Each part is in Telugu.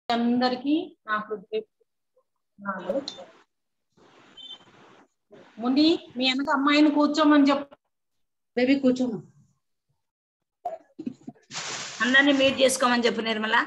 అందరికీ నా హృదయ ముని మీ వెనక అమ్మాయిని కూర్చోమని చెప్పు బేబీ కూర్చోమా అందరినీ మీట్ చేసుకోమని చెప్పు నిర్మల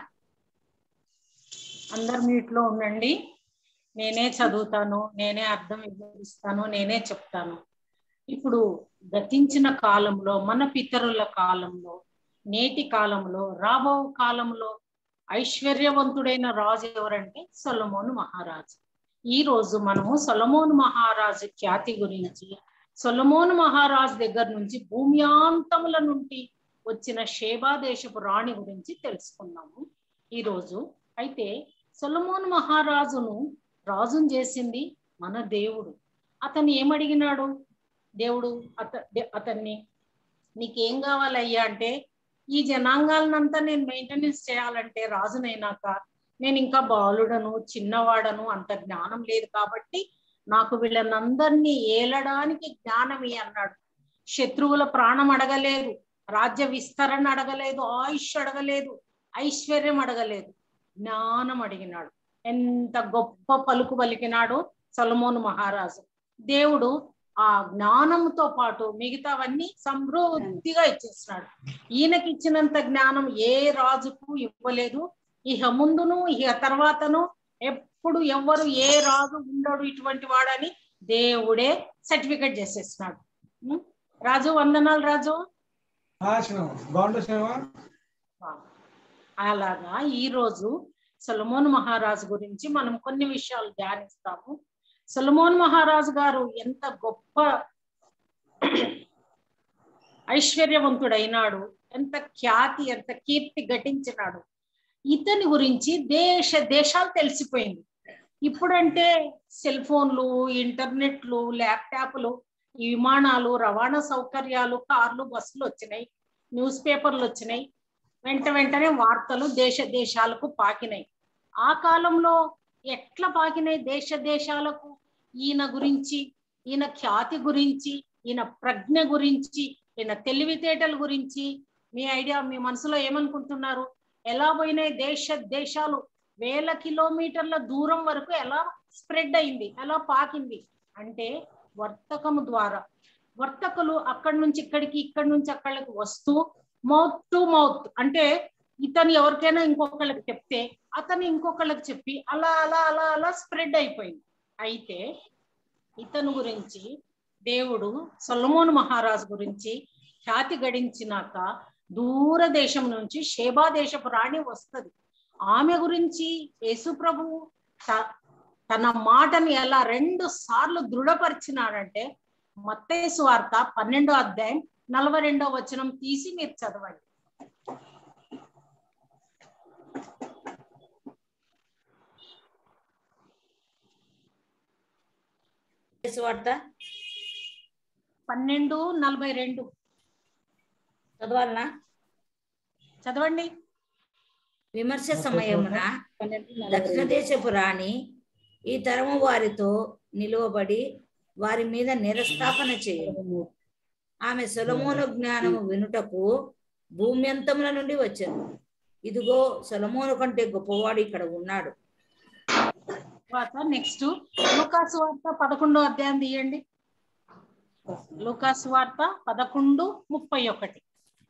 అందరు మీట్లో ఉండండి నేనే చదువుతాను నేనే అర్థం వివరిస్తాను నేనే చెప్తాను ఇప్పుడు గతించిన కాలంలో మన పితరుల కాలంలో నేటి కాలంలో రాబో కాలంలో ఐశ్వర్యవంతుడైన రాజు ఎవరంటే సొలమోను మహారాజు ఈ రోజు మనము సొలమోను మహారాజు ఖ్యాతి గురించి సొలమోను మహారాజు దగ్గర నుంచి భూమ్యాంతముల నుండి వచ్చిన షేబా దేశపు రాణి గురించి తెలుసుకుందాము ఈ రోజు అయితే సొలమోను మహారాజును రాజును చేసింది మన దేవుడు అతను ఏమడిగినాడు దేవుడు అత అతన్ని నీకేం కావాలయ్యా అంటే ఈ జనాంగాలనంతా నేను మెయింటెనెన్స్ చేయాలంటే రాజునైనాక నేను ఇంకా బాలుడను చిన్నవాడను అంత జ్ఞానం లేదు కాబట్టి నాకు వీళ్ళనందరినీ ఏలడానికి జ్ఞానమి అన్నాడు శత్రువుల ప్రాణం అడగలేదు రాజ్య విస్తరణ అడగలేదు ఆయుష్ అడగలేదు ఐశ్వర్యం అడగలేదు జ్ఞానం అడిగినాడు ఎంత గొప్ప పలుకు పలికినాడు సొలమోను మహారాజు దేవుడు ఆ జ్ఞానంతో పాటు మిగతావన్నీ సమృద్ధిగా ఇచ్చేస్తున్నాడు ఈయనకి ఇచ్చినంత జ్ఞానం ఏ రాజుకు ఇవ్వలేదు ఇహ ముందును ఇహ తర్వాతను ఎప్పుడు ఎవ్వరు ఏ రాజు ఉండడు ఇటువంటి వాడని దేవుడే సర్టిఫికెట్ చేసేస్తున్నాడు ఉం? రాజు వందనాలు రాజు బాగుంటుంది శివ అలాగా ఈ రోజు సొలమోన్ మహారాజు గురించి మనం కొన్ని విషయాలు ధ్యానిస్తాము సొలమోన్ మహారాజు గారు ఎంత గొప్ప ఐశ్వర్యవంతుడైనాడు ఎంత ఖ్యాతి ఎంత కీర్తి ఘటించినాడు ఇతని గురించి దేశ దేశాలు తెలిసిపోయింది ఇప్పుడంటే సెల్ ఫోన్లు ఇంటర్నెట్లు ల్యాప్టాప్లు ఈ విమానాలు రవాణా సౌకర్యాలు కార్లు బస్సులు వచ్చినాయి న్యూస్ పేపర్లు వచ్చినాయి వెంట వెంటనే వార్తలు దేశ దేశాలకు పాకినాయి ఆ కాలంలో ఎట్లా పాకినాయి దేశ దేశాలకు ఈయన గురించి ఈయన ఖ్యాతి గురించి ఈయన ప్రజ్ఞ గురించి ఈయన తెలివితేటల గురించి మీ ఐడియా మీ మనసులో ఏమనుకుంటున్నారు ఎలా పోయినాయి దేశ దేశాలు వేల కిలోమీటర్ల దూరం వరకు ఎలా స్ప్రెడ్ అయింది ఎలా పాకింది అంటే వర్తకము ద్వారా వర్తకులు అక్కడి నుంచి ఇక్కడికి ఇక్కడి నుంచి అక్కడికి వస్తూ మౌత్ టు మౌత్ అంటే ఇతను ఎవరికైనా ఇంకొకళ్ళకి చెప్తే అతను ఇంకొకళ్ళకి చెప్పి అలా అలా అలా అలా స్ప్రెడ్ అయిపోయింది అయితే ఇతను గురించి దేవుడు సొలమోను మహారాజు గురించి ఖ్యాతి గడించినాక దూర దేశం నుంచి షేబా దేశపు రాణి వస్తుంది ఆమె గురించి యేసు ప్రభు తన మాటని ఎలా రెండు సార్లు దృఢపరిచినాడంటే మత్తేసు వార్త పన్నెండో అధ్యాయం నలభై రెండో వచనం తీసి మీరు చదవండి వార్త పన్నెండు నలభై రెండు చదవాలనా చదవండి విమర్శ సమయమున దక్షిణ దేశపు రాణి ఈ తరము వారితో నిలువబడి వారి మీద నిరస్థాపన చేయను ఆమె సొలమోను జ్ఞానము వినుటకు భూమ్యంతముల నుండి వచ్చాను ఇదిగో సొలమోను కంటే గొప్పవాడు ఇక్కడ ఉన్నాడు తర్వాత నెక్స్ట్ లూకాసు వార్త పదకొండో అధ్యాయం తీయండి లూకాసు వార్త పదకొండు ముప్పై ఒకటి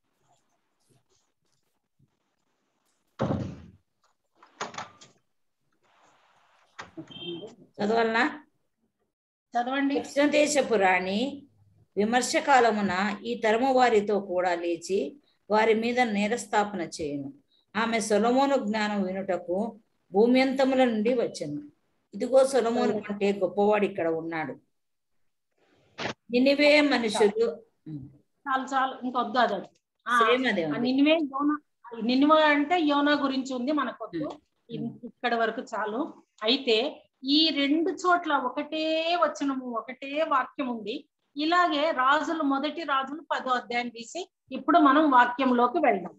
చదవాలనా చదవండి దక్షిణ దేశపు రాణి విమర్శకాలమున ఈ తరము వారితో కూడా లేచి వారి మీద నేరస్థాపన చేయను ఆమె సొలమోను జ్ఞానం వినుటకు భూమ్యంతముల నుండి వచ్చను ఇదిగో సొలమోను కంటే గొప్పవాడు ఇక్కడ ఉన్నాడు నినివే మనుషులు చాలు చాలు ఇంకొద్దు అది అది. ఆ, సేమ్ అదే ఆ ఉంది. నినివే యోనా నినివ అంటే యోనా గురించి ఉంది మనకొద్దు ఇ- ఇక్కడ వరకు చాలు అయితే ఈ రెండు చోట్ల ఒకటే వచనము ఒకటే వాక్యం ఉంది ఇలాగే రాజులు మొదటి రాజులు పదో అధ్యాయం తీసి ఇప్పుడు మనం వాక్యంలోకి వెళ్దాం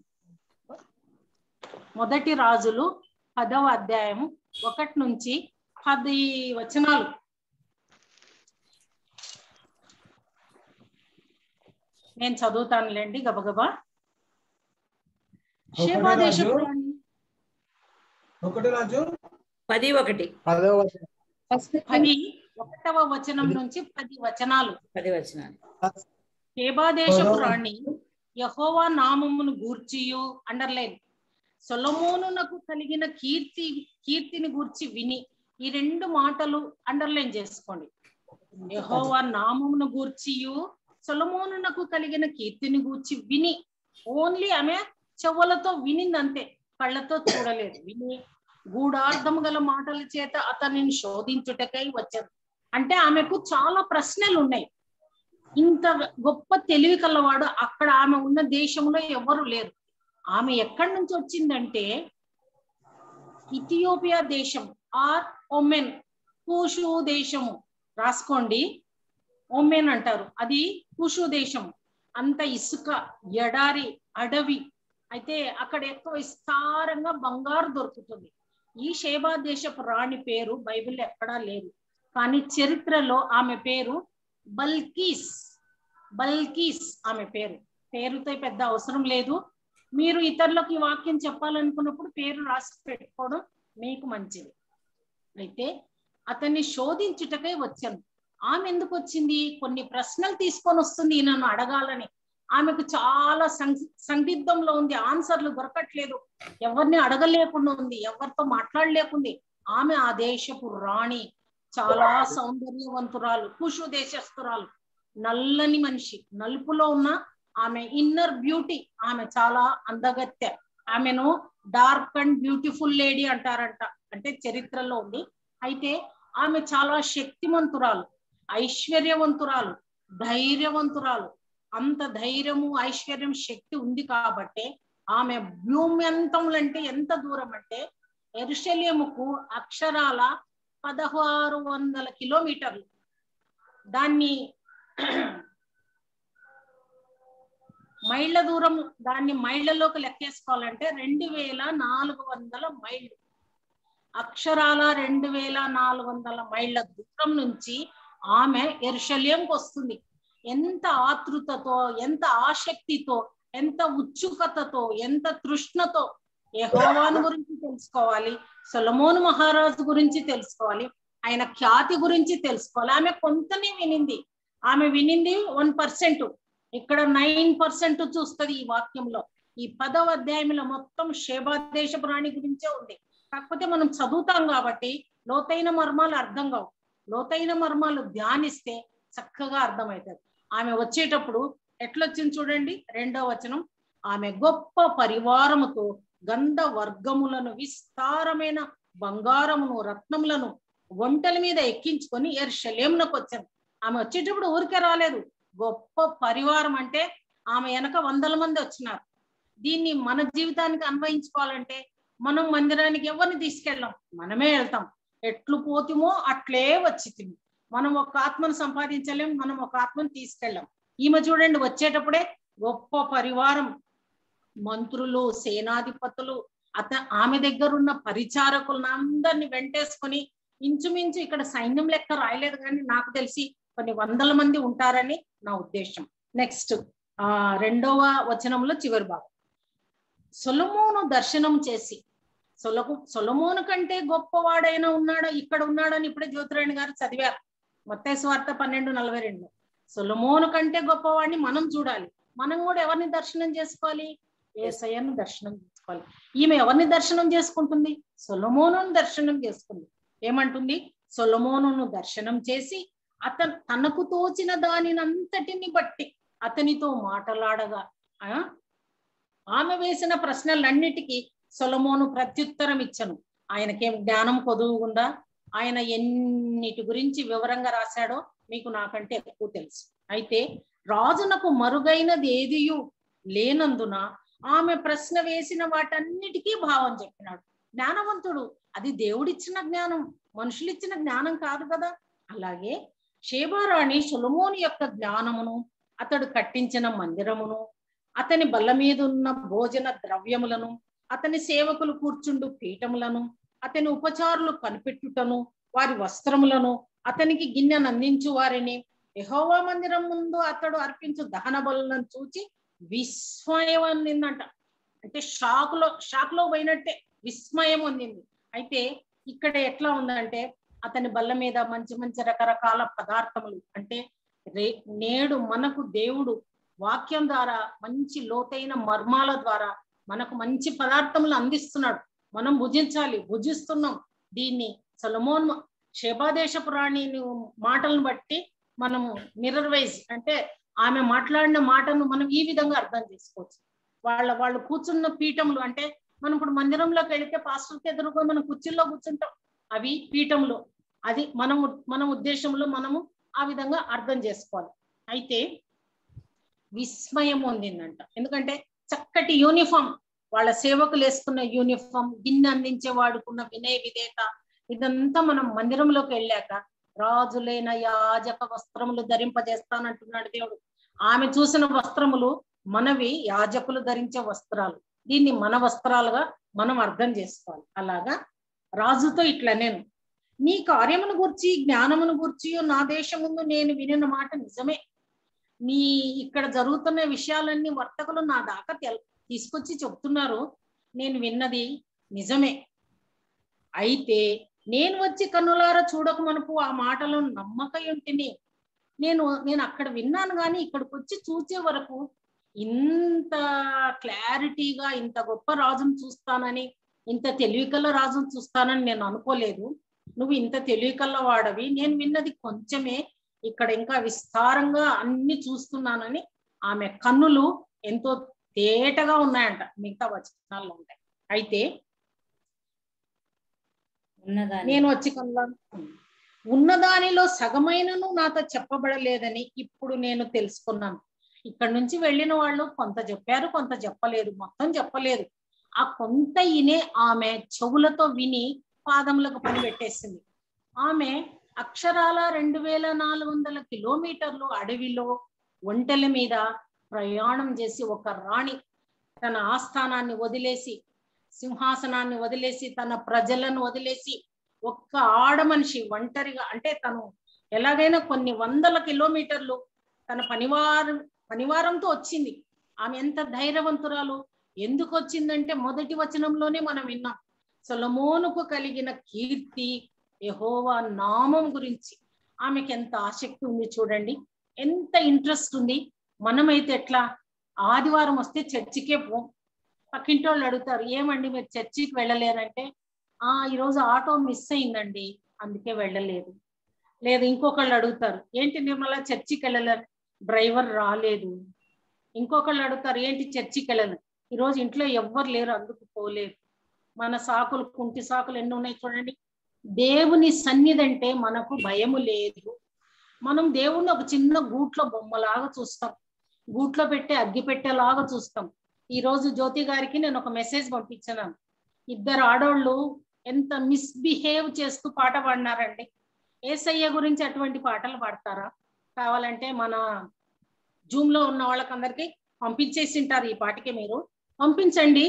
మొదటి రాజులు పదవ అధ్యాయం ఒకటి నుంచి పది వచనాలు నేను చదువుతానులేండి గబగబా ఒకటే శేబా రాజు? దేశపు రాణి ఒకటి రాజు పది ఒకటి పదవ వచనం. ఫస్ట్ పది ఒకటవ వచనం నుంచి పది వచనాలు పది వచనాలు దేశపు రాణి యహోవా నామమును గూర్చియు అండర్లైన్ సొలమోనునకు కలిగిన కీర్తి కీర్తిని గూర్చి విని ఈ రెండు మాటలు అండర్లైన్ చేసుకోండి యహోవా నామమును గూర్చియు సొలమోనునకు కలిగిన కీర్తిని గూర్చి విని ఓన్లీ ఆమె చెవులతో వినింది అంతే కళ్ళతో చూడలేదు విని గూఢార్థము గల మాటల చేత అతనిని శోధించుటకై వచ్చారు అంటే ఆమెకు చాలా ప్రశ్నలు ఉన్నాయి ఇంత గొప్ప తెలివి కలవాడు అక్కడ ఆమె ఉన్న దేశంలో ఎవరు లేరు ఆమె ఎక్కడి నుంచి వచ్చిందంటే ఇథియోపియా దేశం ఆర్ ఒమెన్ కూషు దేశము రాసుకోండి ఒమెన్ అంటారు అది కూషు దేశం అంత ఇసుక ఎడారి అడవి అయితే అక్కడ ఎక్కువ విస్తారంగా బంగారు దొరుకుతుంది ఈ షేబా దేశపు రాణి పేరు బైబిల్ ఎక్కడా లేదు కానీ చరిత్రలో ఆమె పేరు బల్కీస్ బల్కీస్ ఆమె పేరు పేరుతో పెద్ద అవసరం లేదు మీరు ఇతరులకు ఈ వాక్యం చెప్పాలనుకున్నప్పుడు పేరు రాసి పెట్టుకోవడం మీకు మంచిది అయితే అతన్ని శోధించుటకై వచ్చాను ఆమె ఎందుకు వచ్చింది కొన్ని ప్రశ్నలు తీసుకొని వస్తుంది నన్ను అడగాలని ఆమెకు చాలా సం- సందిగ్ధంలో ఉంది ఆన్సర్లు దొరకట్లేదు ఎవరిని అడగలేకుండా ఉంది ఎవరితో మాట్లాడలేకుంది ఆమె ఆ దేశపు రాణి చాలా సౌందర్యవంతురాలు కుషు దేశస్తురాలు నల్లని మనిషి నలుపులో ఉన్న ఆమె ఇన్నర్ బ్యూటీ ఆమె చాలా అందగత్తె ఆమెను డార్క్ అండ్ బ్యూటిఫుల్ లేడీ అంటారంట అంటే చరిత్రలో ఉంది అయితే ఆమె చాలా శక్తివంతురాలు ఐశ్వర్యవంతురాలు ధైర్యవంతురాలు అంత ధైర్యము ఐశ్వర్యం శక్తి ఉంది కాబట్టి ఆమె భూమ్యంతములు అంటే ఎంత దూరం అంటే ఎరుషలేముకు అక్షరాల పదహారు వందల కిలోమీటర్లు దాన్ని మైళ్ళ దూరం దాన్ని మైళ్ళలోకి లెక్కేసుకోవాలంటే రెండు వేల నాలుగు వందల మైళ్ళు అక్షరాల రెండు వేల నాలుగు వందల మైళ్ళ దూరం నుంచి ఆమె ఎరుషల్యంకి వస్తుంది ఎంత ఆతృతతో ఎంత ఆసక్తితో ఎంత ఉత్సుకతతో ఎంత తృష్ణతో యెహోవాను గురించి తెలుసుకోవాలి సొలమోను మహారాజు గురించి తెలుసుకోవాలి ఆయన ఖ్యాతి గురించి తెలుసుకోవాలి ఆమె కొంతనే వినింది ఆమె వినింది వన్ పర్సెంట్ ఇక్కడ నైన్ పర్సెంట్ చూస్తుంది ఈ వాక్యంలో ఈ పదవ అధ్యాయంలో మొత్తం షేబా దేశ ప్రాణి గురించే ఉంది కాకపోతే మనం చదువుతాం కాబట్టి లోతైన మర్మాలు అర్థం కావు లోతైన మర్మాలు ధ్యానిస్తే చక్కగా అర్థమవుతుంది ఆమె వచ్చేటప్పుడు ఎట్లొచ్చింది చూడండి రెండో వచనం ఆమె గొప్ప పరివారముతో గంధ వర్గములను విస్తారమైన బంగారమును రత్నములను ఒంటల మీద ఎక్కించుకొని ఎర్షలేమునకు వచ్చాను ఆమె వచ్చేటప్పుడు ఊరికే రాలేదు గొప్ప పరివారం అంటే ఆమె వెనక వందల మంది వచ్చినారు దీన్ని మన జీవితానికి అన్వయించుకోవాలంటే మనం మందిరానికి ఎవరిని తీసుకెళ్ళాం మనమే వెళ్తాం ఎట్లు పోతుమో అట్లే వచ్చి తిని మనం ఒక ఆత్మను సంపాదించలేం మనం ఒక ఆత్మను తీసుకెళ్ళాం ఈమె చూడండి వచ్చేటప్పుడే గొప్ప పరివారం మంత్రులు సేనాధిపతులు అత ఆమె దగ్గర ఉన్న పరిచారకులను అందరిని వెంటేసుకొని ఇంచుమించు ఇక్కడ సైన్యం లెక్క రాయలేదు కానీ నాకు తెలిసి కొన్ని వందల మంది ఉంటారని నా ఉద్దేశం నెక్స్ట్ ఆ రెండవ వచనంలో చివరి భాగం సొలమోను దర్శనం చేసి సొలకు సొలమోను కంటే గొప్పవాడైనా ఉన్నాడా ఇక్కడ ఉన్నాడని ఇప్పుడే జ్యోతిరాణి గారు చదివారు మొత్తం స్వార్థ పన్నెండు నలభై రెండు సొలమోను కంటే గొప్పవాడిని మనం చూడాలి మనం కూడా ఎవరిని దర్శనం చేసుకోవాలి ఏసయ్యను దర్శనం చేసుకోవాలి ఈమె ఎవరిని దర్శనం చేసుకుంటుంది సొలమోనును దర్శనం చేసుకుంది ఏమంటుంది సొలమోనును దర్శనం చేసి అతను తనకు తోచిన దానినంతటిని బట్టి అతనితో మాటలాడగా ఆ ఆమె వేసిన ప్రశ్నలన్నిటికీ సొలమోను ప్రత్యుత్తరం ఇచ్చను ఆయనకేం జ్ఞానం పొదుగుందా ఆయన ఎన్నిటి గురించి వివరంగా రాశాడో మీకు నాకంటే ఎక్కువ తెలుసు అయితే రాజునకు మరుగైనది ఏదియు లేనందున ఆమె ప్రశ్న వేసిన వాటన్నిటికీ భావం చెప్పినాడు జ్ఞానవంతుడు అది దేవుడిచ్చిన జ్ఞానం మనుషులిచ్చిన జ్ఞానం కాదు కదా అలాగే షేబారాణి సొలమోని యొక్క జ్ఞానమును అతడు కట్టించిన మందిరమును అతని బల్ల మీద ఉన్న భోజన ద్రవ్యములను అతని సేవకులు కూర్చుండు పీఠములను అతని ఉపచారులు కనిపెట్టుటను వారి వస్త్రములను అతనికి గిన్నెను అందించు వారిని యెహోవా మందిరం ముందు అతడు అర్పించు దహన బలులను చూచి విస్మయం అందిందంట అంటే షాక్ లో షాక్ లో పోయినట్టే విస్మయం అందింది అయితే ఇక్కడ ఎట్లా ఉందంటే అతని బల్ల మీద మంచి మంచి రకరకాల పదార్థములు అంటే రే నేడు మనకు దేవుడు వాక్యం ద్వారా మంచి లోతైన మర్మాల ద్వారా మనకు మంచి పదార్థములు అందిస్తున్నాడు మనం భుజించాలి భుజిస్తున్నాం దీన్ని సొలమోన్ శేబాదేశపు రాణి మాటలను బట్టి మనము మిర్రర్ వైజ్ అంటే ఆమె మాట్లాడిన మాటను మనం ఈ విధంగా అర్థం చేసుకోవచ్చు వాళ్ళ వాళ్ళు కూర్చున్న పీఠములు అంటే మనం ఇప్పుడు మందిరంలోకి వెళితే పాస్టర్కి ఎదురుగా మనం కుర్చీల్లో కూర్చుంటాం అవి పీఠములు అది మనం మన ఉద్దేశంలో మనము ఆ విధంగా అర్థం చేసుకోవాలి అయితే విస్మయం పొందిందంట ఎందుకంటే చక్కటి యూనిఫామ్ వాళ్ళ సేవకులు వేసుకున్న యూనిఫామ్ గిన్నె అందించే వాడుకున్న వినయ విధేత ఇదంతా మనం మందిరంలోకి వెళ్ళాక రాజులైన యాజక వస్త్రములు ధరింపజేస్తానంటున్నాడు దేవుడు ఆమె చూసిన వస్త్రములు మనవి యాజకులు ధరించే వస్త్రాలు దీన్ని మన వస్త్రాలుగా మనం అర్థం చేసుకోవాలి అలాగా రాజుతో ఇట్లా నేను నీ కార్యమును గూర్చి జ్ఞానమును గూర్చి నా దేశముందు నేను వినిన మాట నిజమే నీ ఇక్కడ జరుగుతున్న విషయాలన్నీ వర్తకులు నా దాకా తెల్ తీసుకొచ్చి చెప్తున్నారు నేను విన్నది నిజమే అయితే నేను వచ్చి కన్నులారా చూడక మనకు ఆ మాటలను నమ్మక ఉంటిని నేను నేను అక్కడ విన్నాను కానీ ఇక్కడికి వచ్చి చూసే వరకు ఇంత క్లారిటీగా ఇంత గొప్ప రాజును చూస్తానని ఇంత తెలివికల్ల రాజును చూస్తానని నేను అనుకోలేదు నువ్వు ఇంత తెలివికల్ల వాడవి నేను విన్నది కొంచెమే ఇక్కడ ఇంకా విస్తారంగా అన్ని చూస్తున్నానని ఆమె కన్నులు ఎంతో తేటగా ఉన్నాయంట మిగతా వచనాల్లో ఉంటాయి అయితే ఉన్నదాన్ని నేను వచ్చి కనులా ఉన్నదానిలో సగమైనను నాతో చెప్పబడలేదని ఇప్పుడు నేను తెలుసుకున్నాను ఇక్కడ నుంచి వెళ్ళిన వాళ్ళు కొంత చెప్పారు కొంత చెప్పలేదు మొత్తం చెప్పలేదు ఆ కొంత ఇనే ఆమె చెవులతో విని పాదములకు పని పెట్టేసింది ఆమె అక్షరాల రెండు వేల నాలుగు వందల కిలోమీటర్లు అడవిలో ఒంటెల మీద ప్రయాణం చేసి ఒక రాణి తన ఆస్థానాన్ని వదిలేసి సింహాసనాన్ని వదిలేసి తన ప్రజలను వదిలేసి ఒక్క ఆడ మనిషి ఒంటరిగా అంటే తను ఎలాగైనా కొన్ని వందల కిలోమీటర్లు తన పనివారం పనివారంతో వచ్చింది ఆమె ఎంత ధైర్యవంతురాలు ఎందుకు వచ్చిందంటే మొదటి వచనంలోనే మనం విన్నాం సొలమోనుకు కలిగిన కీర్తి యెహోవా నామం గురించి ఆమెకి ఎంత ఆసక్తి ఉంది చూడండి ఎంత ఇంట్రెస్ట్ ఉంది మనమైతే ఎట్లా ఆదివారం వస్తే చర్చికే పోం పక్కింటి వాళ్ళు అడుగుతారు ఏమండి మీరు చర్చికి వెళ్ళలేరంటే ఆ ఈరోజు ఆటో మిస్ అయిందండి అందుకే వెళ్ళలేదు లేదు ఇంకొకళ్ళు అడుగుతారు ఏంటి నిర్మల చర్చికి వెళ్ళలేరు డ్రైవర్ రాలేదు ఇంకొకళ్ళు అడుగుతారు ఏంటి చర్చికి వెళ్ళలేదు ఈరోజు ఇంట్లో ఎవ్వరు లేరు అందుకు పోలేదు మన సాకులు కుంటి సాకులు ఎన్ని ఉన్నాయి చూడండి దేవుని సన్నిధి అంటే మనకు భయము లేదు మనం దేవుణ్ణి ఒక చిన్న గూట్లో బొమ్మలాగా చూస్తాం గూట్లో పెట్టే అగ్గి పెట్టేలాగా చూస్తాం ఈ రోజు జ్యోతి గారికి నేను ఒక మెసేజ్ పంపించాను ఇద్దరు ఆడోళ్ళు ఎంత మిస్బిహేవ్ చేస్తూ పాట పాడినారండి ఏసయ్య గురించి అటువంటి పాటలు పాడతారా కావాలంటే మన జూమ్ లో ఉన్న వాళ్ళకందరికి పంపించేసి ఉంటారు ఈ పాటికి మీరు పంపించండి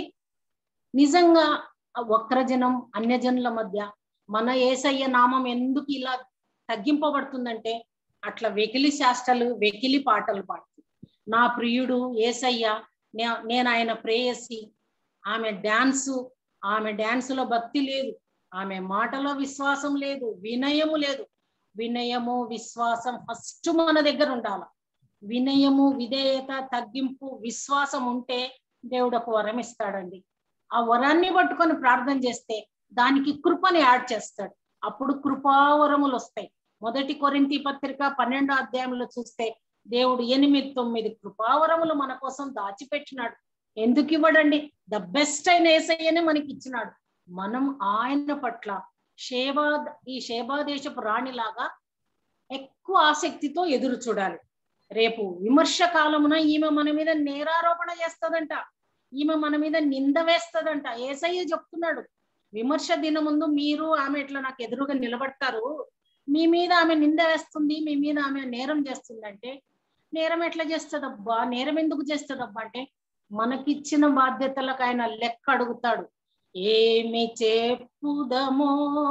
నిజంగా ఆ వక్రజనం అన్యజనుల మధ్య మన ఏసయ్య నామం ఎందుకు ఇలా తగ్గింపబడుతుందంటే అట్లా వెకిలి శాస్త్రాలు వెకిలి పాటలు పాడుతుంది నా ప్రియుడు ఏసయ్య నే- నేను ఆయన ప్రేయసి ఆమె డాన్సు ఆమె డాన్సులో భక్తి లేదు ఆమె మాటలో విశ్వాసం లేదు వినయము లేదు వినయము విశ్వాసం ఫస్ట్ మన దగ్గర ఉండాలి వినయము విధేయత తగ్గింపు విశ్వాసం ఉంటే దేవుడు ఒక వరం ఇస్తాడండి ఆ వరాన్ని పట్టుకొని ప్రార్థన చేస్తే దానికి కృపని యాడ్ చేస్తాడు అప్పుడు కృపావరములు వస్తాయి మొదటి కొరింతి పత్రిక పన్నెండో అధ్యాయంలో చూస్తే దేవుడు ఎనిమిది తొమ్మిది కృపావరములు మన కోసం దాచిపెట్టినాడు ఎందుకు ఇవ్వడండి ద బెస్ట్ అయిన ఏసయ్యనే మనకి ఇచ్చినాడు మనం ఆయన పట్ల షేబా ఈ షేబా దేశపు రాణిలాగా ఎక్కువ ఆసక్తితో ఎదురు చూడాలి రేపు విమర్శ కాలమున ఈమె మన మీద నేరారోపణ చేస్తదంట ఈమె మన మీద నింద వేస్తదంట ఏసయ్య చెప్తున్నాడు విమర్శ దినముందు మీరు ఆమె ఇట్లా నాకు ఎదురుగా నిలబడతారు మీ మీద ఆమె నింద వేస్తుంది మీ మీద ఆమె నేరం చేస్తుందంటే నేరం ఎట్లా చేస్తుందబ్బా నేరం ఎందుకు చేస్తుందబ్బా అంటే మనకిచ్చిన బాధ్యతలకు ఆయన లెక్క అడుగుతాడు ఏమి చెప్పుదమో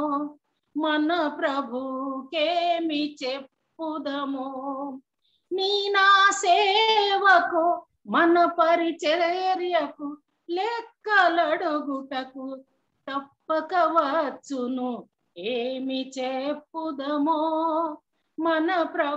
మన ప్రభుకేమి చెప్పుదమో నీ నా సేవకు మన పరిచర్యకు లెక్కలడుగుటకు చెప్పకవచ్చును ఏమి చెప్పుదమో మన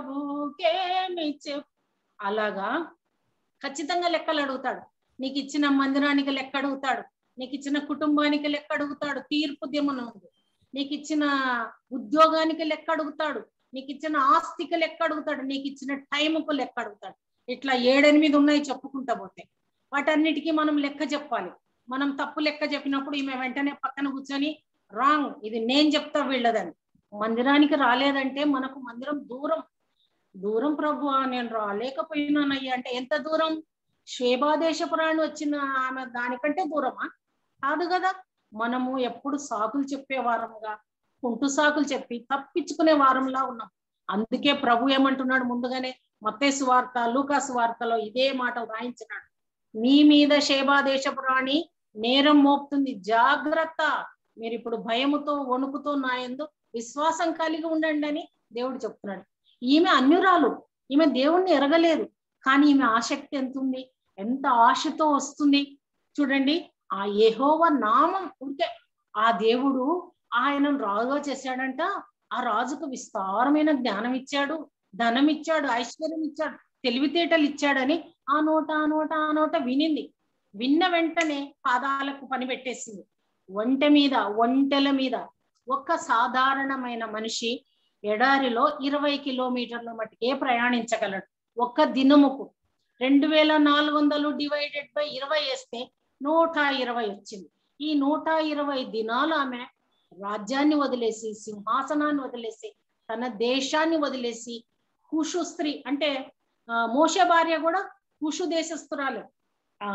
ప్రభుకేమి చెప్ అలాగా ఖచ్చితంగా లెక్కలు అడుగుతాడు నీకు ఇచ్చిన మందిరానికి లెక్క అడుగుతాడు నీకు ఇచ్చిన కుటుంబానికి లెక్క అడుగుతాడు తీర్పు దిమన ఉంది నీకు ఇచ్చిన ఉద్యోగానికి లెక్క అడుగుతాడు నీకు ఇచ్చిన ఆస్తికి లెక్క అడుగుతాడు నీకు ఇచ్చిన టైంకు లెక్క అడుగుతాడు ఇట్లా ఏడెనిమిది ఉన్నాయి చెప్పుకుంటా పోతే వాటన్నిటికీ మనం లెక్క చెప్పాలి మనం తప్పు లెక్క చెప్పినప్పుడు ఈమె వెంటనే పక్కన కూర్చొని రాంగ్ ఇది నేను చెప్తా వీళ్ళదని మందిరానికి రాలేదంటే మనకు మందిరం దూరం దూరం ప్రభు నేను రాలేకపోయినానయ్యా అంటే ఎంత దూరం శ్వేబాదేశపురాణి వచ్చిన ఆమె దానికంటే దూరమా కాదు కదా మనము ఎప్పుడు సాకులు చెప్పే వారముగా కుంటు సాకులు చెప్పి తప్పించుకునే వారంలా ఉన్నాం అందుకే ప్రభు ఏమంటున్నాడు ముందుగానే మత్తేసు వార్త లూకాసు వార్తలో ఇదే మాట వ్రాయించినాడు నీ మీద శేబాదేశపు రాణి నేరం మోపుతుంది జాగ్రత్త మీరు ఇప్పుడు భయముతో వణుకుతో నా యందు విశ్వాసం కలిగి ఉండండి అని దేవుడు చెప్తున్నాడు ఈమె అన్యురాలు ఈమె దేవుణ్ణి ఎరగలేదు కానీ ఈమె ఆసక్తి ఎంత ఉంది ఎంత ఆశతో వస్తుంది చూడండి ఆ యెహోవ నామం ఉంటే ఆ దేవుడు ఆయనను రాజుగా చేశాడంట ఆ రాజుకు విస్తారమైన జ్ఞానం ఇచ్చాడు ధనం ఇచ్చాడు ఐశ్వర్యం ఇచ్చాడు తెలివితేటలు ఇచ్చాడని ఆ నోట ఆ నోట ఆ నోట వినింది విన్న వెంటనే పాదాలకు పని పెట్టేసింది ఒంట మీద ఒంటెల మీద ఒక సాధారణమైన మనిషి ఎడారిలో ఇరవై కిలోమీటర్ల మటుకే ప్రయాణించగలడు ఒక్క దినముకు రెండు వేల నాలుగు వందలు డివైడెడ్ బై ఇరవై వేస్తే నూట ఇరవై వచ్చింది ఈ నూట ఇరవై దినాలు ఆమె రాజ్యాన్ని వదిలేసి సింహాసనాన్ని వదిలేసి తన దేశాన్ని వదిలేసి కుషు స్త్రీ అంటే ఆ, మోషే భార్య కూడా కుషు దేశస్తురాలు ఆ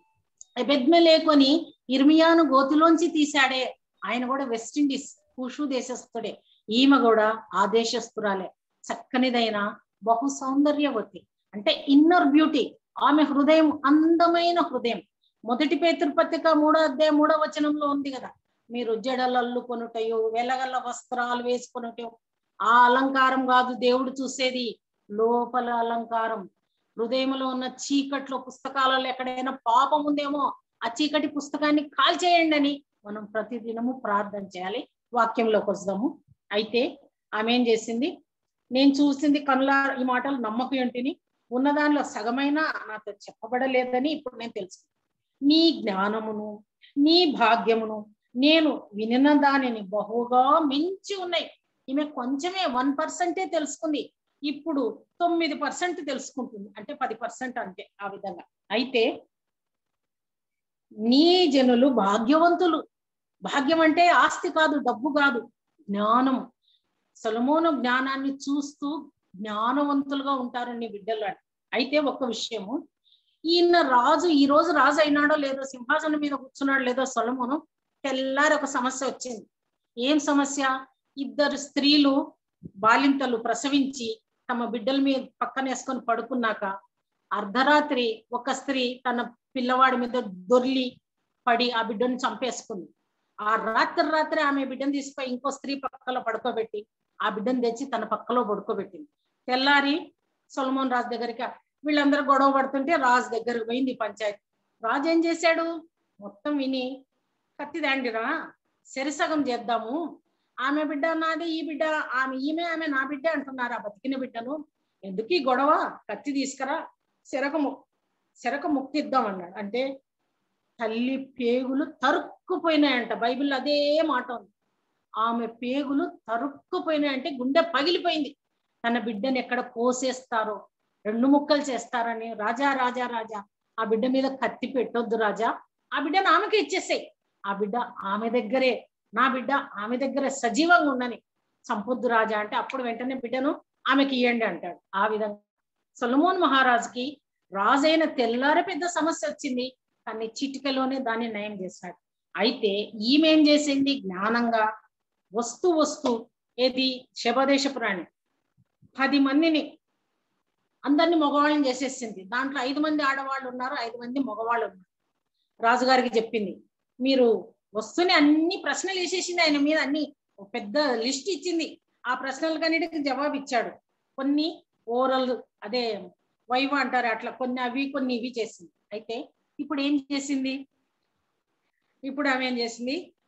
ఎబెద్మెలేకొని ఇర్మియాను గోతిలోంచి తీశాడే ఆయన కూడా వెస్ట్ ఇండీస్ కుషు దేశస్తుడే ఈమె కూడా ఆ దేశస్తురాలే చక్కనిదైన బహు సౌందర్యవతి అంటే ఇన్నర్ బ్యూటీ ఆమె హృదయం అందమైన హృదయం మొదటి పేతృపత్రిక మూడో అధ్యాయం మూడో వచనంలో ఉంది కదా మీరు జడలు అల్లుకొనుటయో వెలగల వస్త్రాలు వేసుకొనుటయో ఆ అలంకారం కాదు దేవుడు చూసేది లోపల అలంకారం హృదయంలో ఉన్న చీకట్లో పుస్తకాలలో ఎక్కడైనా పాపం ఉందేమో ఆ చీకటి పుస్తకాన్ని కాల్చేయండి అని మనం ప్రతిదినము ప్రార్థన చేయాలి వాక్యంలోకి వస్తాము అయితే ఆమె ఏం చేసింది నేను చూసింది కనుల ఈ మాటలు నమ్మకం ఏంటిని ఉన్న దానిలో సగమైన నాతో చెప్పబడలేదని ఇప్పుడు నేను తెలుసుకున్నాను నీ జ్ఞానమును నీ భాగ్యమును నేను వినిన దానిని బహుగా మించి ఉన్నాయి ఈమె కొంచెమే వన్ పర్సెంటే తెలుసుకుంది ఇప్పుడు తొమ్మిది పర్సెంట్ తెలుసుకుంటుంది అంటే పది పర్సెంట్ అంటే ఆ విధంగా అయితే నీ జనులు భాగ్యవంతులు భాగ్యం అంటే ఆస్తి కాదు డబ్బు కాదు జ్ఞానం సొలమోను జ్ఞానాన్ని చూస్తూ జ్ఞానవంతులుగా ఉంటారు నీ బిడ్డలు అని అయితే ఒక్క విషయము ఈయన రాజు ఈ రోజు రాజు అయినాడో లేదో సింహాసనం మీద కూర్చున్నాడో లేదో సొలమోను తెల్లారి ఒక సమస్య వచ్చింది ఏం సమస్య ఇద్దరు స్త్రీలు బాలింతలు ప్రసవించి తమ బిడ్డల మీద పక్కన వేసుకొని పడుకున్నాక అర్ధరాత్రి ఒక స్త్రీ తన పిల్లవాడి మీద దొర్లి పడి ఆ బిడ్డను చంపేసుకుంది ఆ రాత్రి రాత్రి ఆమె బిడ్డను తీసుకుపోయి ఇంకో స్త్రీ పక్కలో పడుకోబెట్టి ఆ బిడ్డను తెచ్చి తన పక్కలో పడుకోబెట్టింది తెల్లారి సొలమోన్ రాజు దగ్గరికి వీళ్ళందరూ గొడవ పడుతుంటే రాజు దగ్గరకు పోయింది ఈ పంచాయతీ రాజు ఏం చేశాడు మొత్తం విని కత్తి దాండిరా సెరిసగం చేద్దాము ఆమె బిడ్డ నాది ఈ బిడ్డ ఆమె ఈమె ఆమె నా బిడ్డ అంటున్నారు ఆ బతికిన బిడ్డను ఎందుకు ఈ గొడవ కత్తి తీసుకురా చెరక ము చెరక ముక్తిద్దాం అన్నాడు అంటే తల్లి పేగులు తరుక్కుపోయినాయంట బైబిల్లో అదే మాట ఉంది ఆమె పేగులు తరుక్కుపోయినాయంటే గుండె పగిలిపోయింది తన బిడ్డని ఎక్కడ కోసేస్తారో రెండు ముక్కలు చేస్తారని రాజా రాజా రాజా ఆ బిడ్డ మీద కత్తి పెట్టొద్దు రాజా ఆ బిడ్డను ఆమెకి ఇచ్చేసాయి ఆ బిడ్డ ఆమె దగ్గరే నా బిడ్డ ఆమె దగ్గర సజీవంగా ఉండని సంపొద్దు రాజా అంటే అప్పుడు వెంటనే బిడ్డను ఆమెకి ఇవ్వండి అంటాడు ఆ విధంగా సొలమోన్ మహారాజుకి రాజైన తెల్లారి పెద్ద సమస్య వచ్చింది కానీ చిటికలోనే దాన్ని నయం చేశాడు అయితే ఈమె ఏం చేసింది జ్ఞానంగా వస్తూ వస్తూ ఏది శబదేశ పురాణి పది మందిని అందరిని మగవాళ్ళని చేసేసింది దాంట్లో ఐదు మంది ఆడవాళ్ళు ఉన్నారు ఐదు మంది మగవాళ్ళు ఉన్నారు రాజుగారికి చెప్పింది మీరు వస్తూనే అన్ని ప్రశ్నలు వేసేసింది ఆయన మీద అన్ని ఒక పెద్ద లిస్ట్ ఇచ్చింది ఆ ప్రశ్నలకన్నిటికి జవాబు ఇచ్చాడు కొన్ని ఓరల్ అదే వైవ అంటారు అట్లా కొన్ని అవి కొన్ని ఇవి చేసింది అయితే ఇప్పుడు ఏం చేసింది ఇప్పుడు ఆమె ఏం చేసింది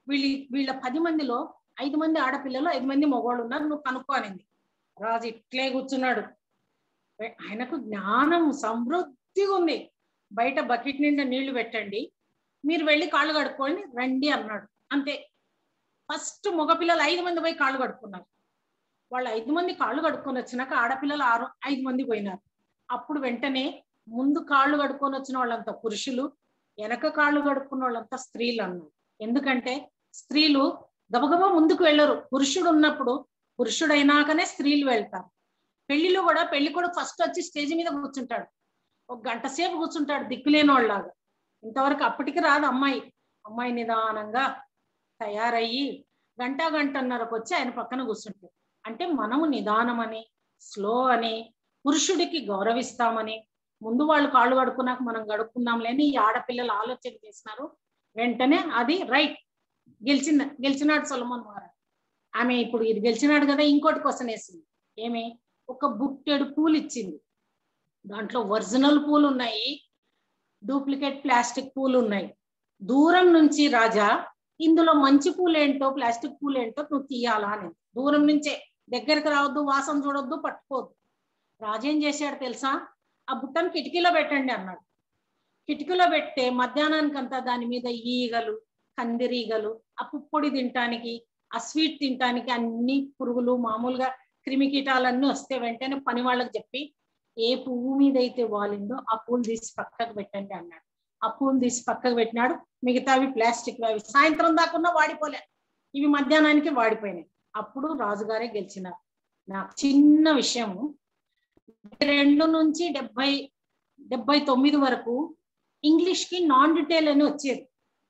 వీళ్ళ వీళ్ళ పది మందిలో ఐదు మంది ఆడపిల్లలు ఐదు మంది మగవాళ్ళు ఉన్నారు నువ్వు కనుక్కో అనింది రాజు ఇట్లే కూర్చున్నాడు ఆయనకు జ్ఞానం సమృద్ధిగా ఉంది బయట బకెట్ నిండా నీళ్లు పెట్టండి మీరు వెళ్ళి కాళ్ళు కడుక్కోండి రండి అన్నాడు అంతే ఫస్ట్ మగపిల్లలు ఐదు మంది పోయి కాళ్ళు కడుక్కున్నారు వాళ్ళు ఐదు మంది కాళ్ళు కడుక్కొని వచ్చినాక ఆడపిల్లలు ఆరు ఐదు మంది పోయినారు అప్పుడు వెంటనే ముందు కాళ్ళు కడుక్కొని వచ్చిన వాళ్ళంతా పురుషులు వెనక కాళ్ళు కడుక్కున్న వాళ్ళంతా స్త్రీలు అన్నారు ఎందుకంటే స్త్రీలు గబగబా ముందుకు వెళ్ళరు పురుషుడు ఉన్నప్పుడు పురుషుడు అయినాకనే స్త్రీలు వెళ్తారు పెళ్లిలో కూడా పెళ్లి కూడా ఫస్ట్ వచ్చి స్టేజ్ మీద కూర్చుంటాడు ఒక గంట సేపు కూర్చుంటాడు దిక్కులేని వాళ్ళలాగా ఇంతవరకు అప్పటికి రాదు అమ్మాయి అమ్మాయి నిదానంగా తయారయ్యి గంట గంటన్నరకు వచ్చి ఆయన పక్కన కూర్చుంటాడు అంటే మనము నిదానమని స్లో అని పురుషుడికి గౌరవిస్తామని ముందు వాళ్ళు కాళ్ళు కడుక్కున్నాక మనం గడుక్కుందాంలే అని ఈ ఆడపిల్లలు ఆలోచన చేసినారు వెంటనే అది రైట్ గెలిచింది గెలిచినాడు సొలమన్ మహారాజ్ ఆమె ఇప్పుడు ఇది గెలిచినాడు కదా ఇంకోటి క్వశ్చన్ వేసింది ఏమి ఒక బుట్టెడు పూలు ఇచ్చింది దాంట్లో ఒరిజినల్ పూలు ఉన్నాయి డూప్లికేట్ ప్లాస్టిక్ పూలు ఉన్నాయి దూరం నుంచి రాజా ఇందులో మంచి పూలు ఏంటో ప్లాస్టిక్ పూలు ఏంటో నువ్వు తీయాలా అని దూరం నుంచే దగ్గరికి రావద్దు వాసన చూడొద్దు పట్టుకోవద్దు రాజేం చేశాడు తెలుసా ఆ బుట్టను కిటికీలో పెట్టండి అన్నాడు కిటికీలో పెడితే మధ్యాహ్నానికంతా దాని మీద ఈగలు కందిరీగలు ఆ పుప్పొడి తినటానికి ఆ స్వీట్ తినటానికి అన్ని పురుగులు మామూలుగా క్రిమి కీటాలన్నీ వస్తే వెంటనే పని వాళ్ళకి చెప్పి ఏ పువ్వు మీద అయితే వాలిందో ఆ పూలు తీసి పక్కకు పెట్టండి అన్నాడు ఆ పూలు తీసి పక్కకు పెట్టినాడు మిగతావి ప్లాస్టిక్ అవి సాయంత్రం దాకున్నా వాడిపోలే ఇవి మధ్యాహ్నానికి వాడిపోయినాయి అప్పుడు రాజుగారే గెలిచినారు నాకు చిన్న విషయము రెండు నుంచి డెబ్బై డెబ్బై తొమ్మిది వరకు ఇంగ్లీష్ కి నాన్ డీటెయిల్ అని వచ్చేది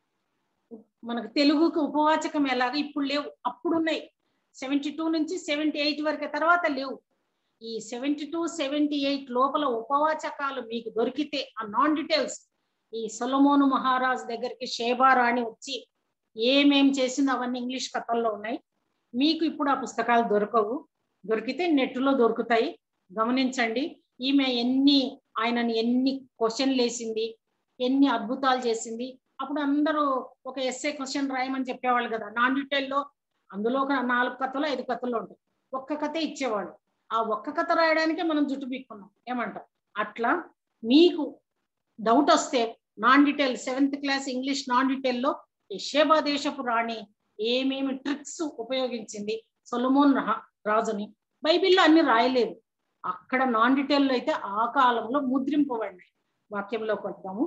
మనకు తెలుగుకి ఉపవాచకం ఎలాగ ఇప్పుడు లేవు అప్పుడు ఉన్నాయి సెవెంటీ టూ నుంచి సెవెంటీ ఎయిట్ వరకు తర్వాత లేవు ఈ సెవెంటీ టూ సెవెంటీ ఎయిట్ లోపల ఉపవాచకాలు మీకు దొరికితే ఆ నాన్ డీటెయిల్స్ ఈ సొలమోను మహారాజ్ దగ్గరికి షేబా రాణి వచ్చి ఏమేం చేసిందో అవన్నీ ఇంగ్లీష్ కథల్లో ఉన్నాయి మీకు ఇప్పుడు ఆ పుస్తకాలు దొరకవు దొరికితే నెట్లో దొరుకుతాయి గమనించండి ఈమె ఎన్ని ఆయనని ఎన్ని క్వశ్చన్లు వేసింది ఎన్ని అద్భుతాలు చేసింది అప్పుడు అందరూ ఒక ఎస్ఏ క్వశ్చన్ రాయమని చెప్పేవాళ్ళు కదా నాన్ డీటెయిల్లో అందులో ఒక నాలుగు కథలు ఐదు కథలు ఉంటాయి ఒక్క కథ ఇచ్చేవాళ్ళు ఆ ఒక్క కథ రాయడానికే మనం జుట్టు పీక్కున్నాం ఏమంటాం అట్లా మీకు డౌట్ వస్తే non detail seventh class English non డీటెయిల్లో ఈ షేబా దేశపు రాణి ఏమేమి ట్రిక్స్ ఉపయోగించింది సొలమోన్ రాజుని బైబిల్లో అన్ని రాయలేదు అక్కడ నాన్ డీటెయిల్లో అయితే ఆ కాలంలో ముద్రింపబడినాయి వాక్యంలోకి వద్దాము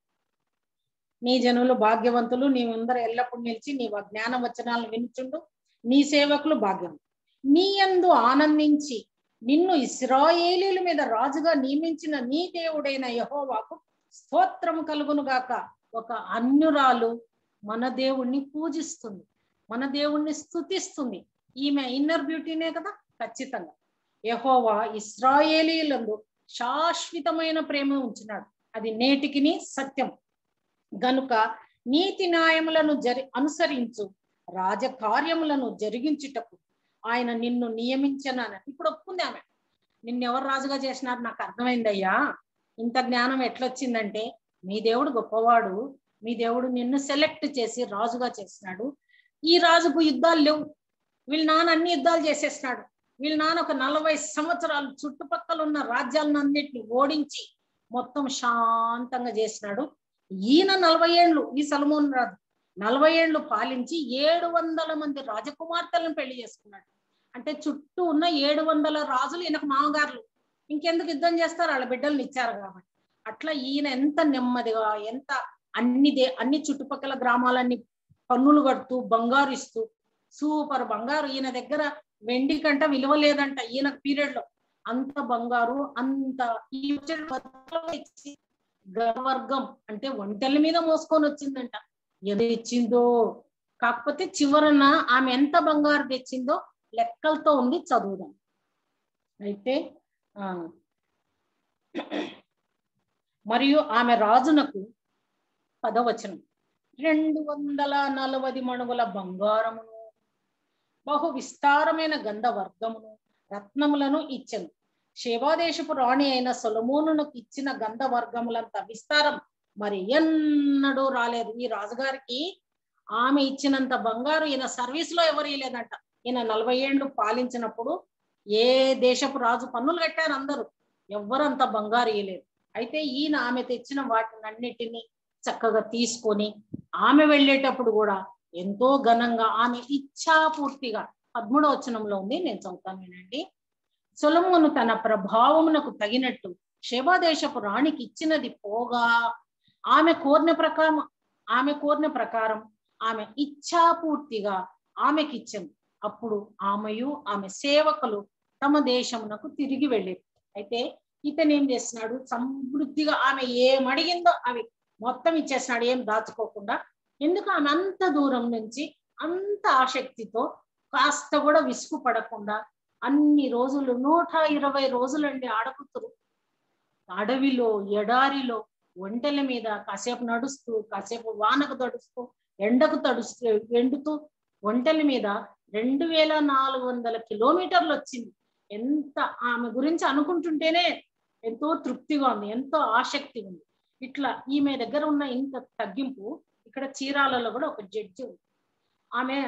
నీ జనులు భాగ్యవంతులు నీ ముందర ఎల్లప్పుడు నిలిచి నీ జ్ఞాన వచనాలను వినుచుండు నీ సేవకులు భాగ్యం నీ యందు ఆనందించి నిన్ను ఇస్రాయేలీల మీద రాజుగా నియమించిన నీ దేవుడైన యహోవాకు స్తోత్రము కలుగును గాక ఒక అన్యురాలు మన దేవుణ్ణి పూజిస్తుంది మన దేవుణ్ణి స్థుతిస్తుంది ఈమె ఇన్నర్ బ్యూటీనే కదా ఖచ్చితంగా యహోవా ఇస్రాయేలీలందు శాశ్వతమైన ప్రేమ ఉంచినాడు అది నేటికిని సత్యం గనుక నీతి న్యాయములను జరి అనుసరించు రాజకార్యములను జరిగించుటకు ఆయన నిన్ను నియమించనని ఇప్పుడు ఒప్పుకుంది ఆమె నిన్నెవరు రాజుగా చేసినారు నాకు అర్థమైందయ్యా ఇంత జ్ఞానం ఎట్లొచ్చిందంటే మీ దేవుడు గొప్పవాడు మీ దేవుడు నిన్ను సెలెక్ట్ చేసి రాజుగా చేసినాడు ఈ రాజుకు యుద్ధాలు లేవు వీళ్ళ నాన్న అన్ని యుద్ధాలు చేసేసినాడు వీళ్ళ నాన్న ఒక నలభై సంవత్సరాలు చుట్టుపక్కల ఉన్న రాజ్యాలన్నింటినీ ఓడించి మొత్తం శాంతంగా చేసినాడు ఈయన నలభై ఏళ్ళు ఈ సలమోన్ రాజు నలభై ఏళ్ళు పాలించి ఏడు వందల మంది రాజకుమార్తెలను పెళ్లి చేసుకున్నాడు అంటే చుట్టూ ఉన్న ఏడు వందల రాజులు ఈయనకు మామగారులు ఇంకెందుకు యుద్ధం చేస్తారు వాళ్ళ బిడ్డల్ని ఇచ్చారు కాబట్టి అట్లా ఈయన ఎంత నెమ్మదిగా ఎంత అన్ని దే అన్ని చుట్టుపక్కల గ్రామాలన్నీ పన్నులు కడుతూ బంగారు ఇస్తూ సూపర్ బంగారు ఈయన దగ్గర వెండి కంట విలువ లేదంట ఈయన పీరియడ్ లో అంత బంగారు అంత ఈ ఇచ్చి గవర్గం అంటే ఒంటెల మీద మోసుకొని వచ్చిందంట ఏదో ఇచ్చిందో కాకపోతే చివరన ఆమె ఎంత బంగారు తెచ్చిందో లెక్కలతో ఉంది చదువుదాం అయితే ఆ మరియు ఆమె రాజునకు పదవచనం రెండు వందల నలభై మణుగుల బంగారమును బహు విస్తారమైన గంధవర్గమును రత్నములను ఇచ్చెను శేవాదేశపు రాణి అయిన సొలమోనునకు ఇచ్చిన గంధవర్గములంత విస్తారం మరి ఎన్నడూ రాలేదు ఈ రాజుగారికి ఆమె ఇచ్చినంత బంగారు ఈయన సర్వీస్ లో ఎవరు ఇవ్వలేదంట ఈయన నలభై ఏళ్ళు పాలించినప్పుడు ఏ దేశపు రాజు పన్నులు కట్టారు అందరూ ఎవ్వరు అంత బంగారు ఇవ్వలేదు అయితే ఈయన ఆమె తెచ్చిన వాటిని అన్నిటినీ చక్కగా తీసుకొని ఆమె వెళ్ళేటప్పుడు కూడా ఎంతో ఘనంగా ఆమె ఇచ్ఛాపూర్తిగా పద్మూడవ వచనంలో ఉంది నేను చదువుతాను వినండి సొలమును తన ప్రభావమునకు తగినట్టు శేబాదేశపు రాణికి ఇచ్చినది పోగా ఆమె కోరిన ప్రకారం ఆమె కోరిన ప్రకారం ఆమె ఇచ్ఛాపూర్తిగా ఆమెకి ఇచ్చింది అప్పుడు ఆమెయు ఆమె సేవకులు తమ దేశమునకు తిరిగి వెళ్ళేది అయితే ఇతను ఏం చేస్తున్నాడు సమృద్ధిగా ఆమె ఏమడిగిందో అవి మొత్తం ఇచ్చేస్తున్నాడు ఏం దాచుకోకుండా ఎందుకు ఆమె అంత దూరం నుంచి అంత ఆసక్తితో కాస్త కూడా విసుగు పడకుండా అన్ని రోజులు నూట ఇరవై రోజులండి ఆడకూతురు అడవిలో ఎడారిలో ఒంటెల మీద కాసేపు నడుస్తూ కాసేపు వానకు తడుస్తూ ఎండకు తడుస్తూ ఎండుతూ ఒంటెల మీద రెండు వేల నాలుగు వందల కిలోమీటర్లు వచ్చింది ఎంత ఆమె గురించి అనుకుంటుంటేనే ఎంతో తృప్తిగా ఉంది ఎంతో ఆసక్తి ఉంది ఇట్లా ఈమె దగ్గర ఉన్న ఇంత తగ్గింపు ఇక్కడ చీరాలలో కూడా ఒక జడ్జి ఉంది ఆమె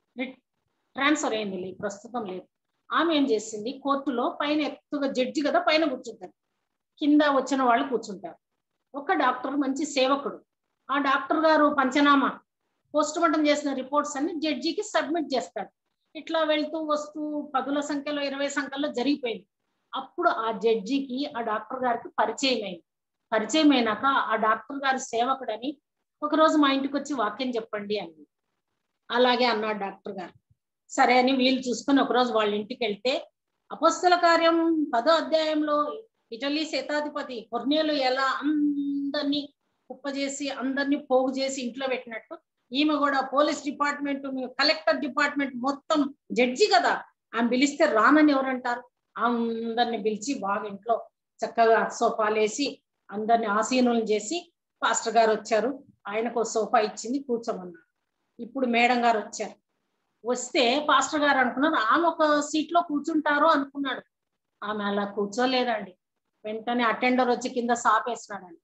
ట్రాన్స్ఫర్ అయింది లే ప్రస్తుతం లేదు ఆమె ఏం చేసింది కోర్టులో పైన ఎత్తుగా జడ్జి కదా పైన కూర్చుంటారు కింద వచ్చిన వాళ్ళు కూర్చుంటారు ఒక డాక్టర్ మంచి సేవకుడు ఆ డాక్టర్ గారు పంచనామా పోస్ట్ మార్టం చేసిన రిపోర్ట్స్ అన్ని జడ్జికి సబ్మిట్ చేస్తాడు ఇట్లా వెళ్తూ వస్తూ పదుల సంఖ్యలో ఇరవై సంఖ్యలో జరిగిపోయింది అప్పుడు ఆ జడ్జికి ఆ డాక్టర్ గారికి పరిచయం అయింది పరిచయం అయినాక ఆ డాక్టర్ గారి సేవకుడని ఒకరోజు మా ఇంటికి వచ్చి వాక్యం చెప్పండి అని అలాగే అన్నాడు డాక్టర్ గారు సరే అని వీలు చూసుకొని ఒకరోజు వాళ్ళ ఇంటికి వెళ్తే అపస్తుల కార్యం పదో అధ్యాయంలో ఇటలీ శతాధిపతి కొర్నేలు ఎలా అందరినీ కుప్పజేసి అందరినీ పోగు చేసి ఇంట్లో పెట్టినట్టు ఈమె కూడా పోలీస్ డిపార్ట్మెంట్ కలెక్టర్ డిపార్ట్మెంట్ మొత్తం జడ్జి కదా ఆమె పిలిస్తే రానని ఎవరంటారు అందరిని పిలిచి బాగా ఇంట్లో చక్కగా సోఫాలు వేసి అందరిని ఆసీనులను చేసి పాస్టర్ గారు వచ్చారు ఆయనకు సోఫా ఇచ్చింది కూర్చోమన్నారు ఇప్పుడు మేడం గారు వచ్చారు వస్తే పాస్టర్ గారు అనుకున్నారు ఆమె ఒక సీట్ లో కూర్చుంటారు అనుకున్నాడు ఆమె అలా కూర్చోలేదండి వెంటనే అటెండర్ వచ్చి కింద సాపేసినాడండి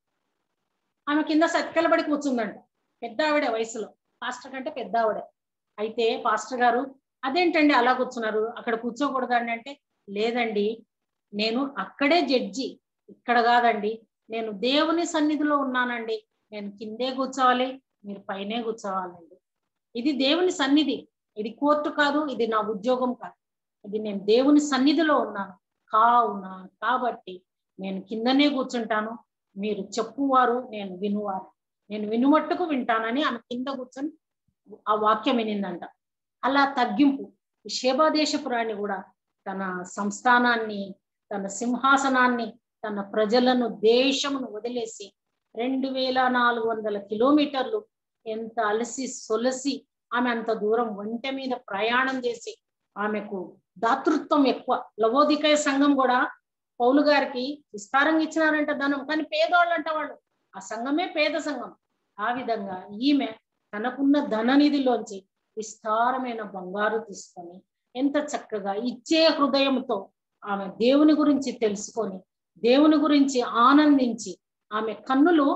ఆమె కింద సత్కెలబడి కూర్చుందంట పెద్ద ఆవిడ వయసులో పాస్టర్ కంటే పెద్ద ఆవిడ అయితే పాస్టర్ గారు అదేంటండి అలా కూర్చున్నారు అక్కడ కూర్చోకూడదండి అంటే లేదండి నేను అక్కడే జడ్జి ఇక్కడ కాదండి నేను దేవుని సన్నిధిలో ఉన్నానండి నేను కిందే కూర్చోవాలి మీరు పైనే కూర్చోవాలండి ఇది దేవుని సన్నిధి ఇది కోర్టు కాదు ఇది నా ఉద్యోగం కాదు ఇది నేను దేవుని సన్నిధిలో ఉన్నాను కావున కాబట్టి నేను కిందనే కూర్చుంటాను మీరు చెప్పువారు నేను వినువారు నేను వినుమట్టుకు వింటానని ఆమె కింద కూర్చొని ఆ వాక్యం వినిందంట అలా తగ్గింపు ఈ శేబాదేశపురాన్ని కూడా తన సంస్థానాన్ని తన సింహాసనాన్ని తన ప్రజలను దేశమును వదిలేసి రెండు వేల నాలుగు వందల కిలోమీటర్లు ఎంత అలసి సొలసి ఆమె అంత దూరం ఒంటె మీద ప్రయాణం చేసి ఆమెకు దాతృత్వం ఎక్కువ లవోదికయ సంఘం కూడా పౌలు గారికి విస్తారంగా ఇచ్చినారంట ధనం కానీ పేదవాళ్ళంట వాళ్ళు ఆ సంఘమే పేద సంఘం ఆ విధంగా ఈమె తనకున్న ధననిధిలోంచి విస్తారమైన బంగారు తీసుకొని ఎంత చక్కగా ఇచ్చే హృదయంతో ఆమె దేవుని గురించి తెలుసుకొని దేవుని గురించి ఆనందించి ఆమె కన్నులు